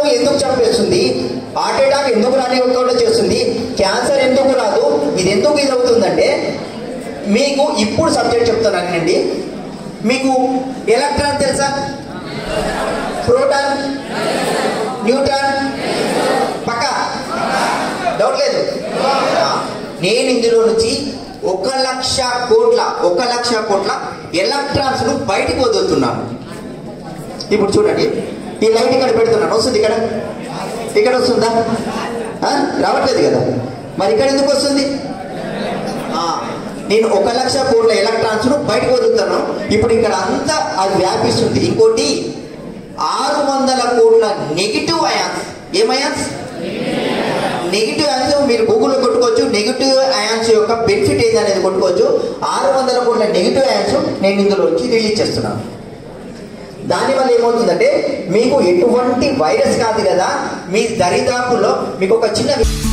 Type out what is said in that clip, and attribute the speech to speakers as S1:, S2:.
S1: ఎందుకు చంపేస్తుంది heart attack ఎందుకు రానివ్వకుండా చేస్తుంది క్యాన్సర్ ఎందుకు రాదు ఇది ఎందుకు ఇది అవుతుందంటే మీకు ఇప్పుడు సబ్జెక్ట్ చెప్తానండి మీకు ఎలక్ట్రాన్ తెలుసా ప్రోటాన్ న్యూట్రాన్ పక్క డౌట్ లేదు ఆ, నేను ఇందులో నుంచి ఒక లక్ష కోట్ల ఒక లక్ష కోట్ల ఎలక్ట్రాన్స్ ను బయటికి వదులుతున్నాను ఇప్పుడు చూడండి ఈ లైట్ ఇక్కడ పెడుతున్నాను వస్తుంది ఇక్కడ ఇక్కడ వస్తుందా ఆ? రావట్లేదు కదా మరి ఇక్కడ ఎందుకు వస్తుంది ఆ, నేను ఒక లక్ష కోట్ల ఎలక్ట్రాన్స్ ను బయటకు వదులుతాను ఇప్పుడు ఇక్కడ అంతా అది వ్యాపిస్తుంది ఇంకోటి ఆరు వందల కోట్ల నెగిటివ్ అయాన్స్ ఏం అయాన్స్ నెగిటివ్ అయాన్స్ మీరు గూగుల్లో కొట్టుకోవచ్చు నెగిటివ్ అయాన్స్ యొక్క బెనిఫిట్ ఏంది అనేది కొట్టుకోవచ్చు ఆరు వందల కోట్ల నెగిటివ్ అయాన్స్ నేను ఇందులో నుంచి రిలీజ్ చేస్తున్నాను దానివల్ల ఏమవుతుందంటే మీకు ఎటువంటి వైరస్ కాదు కదా మీ దరిదాపుల్లో మీకు ఒక చిన్న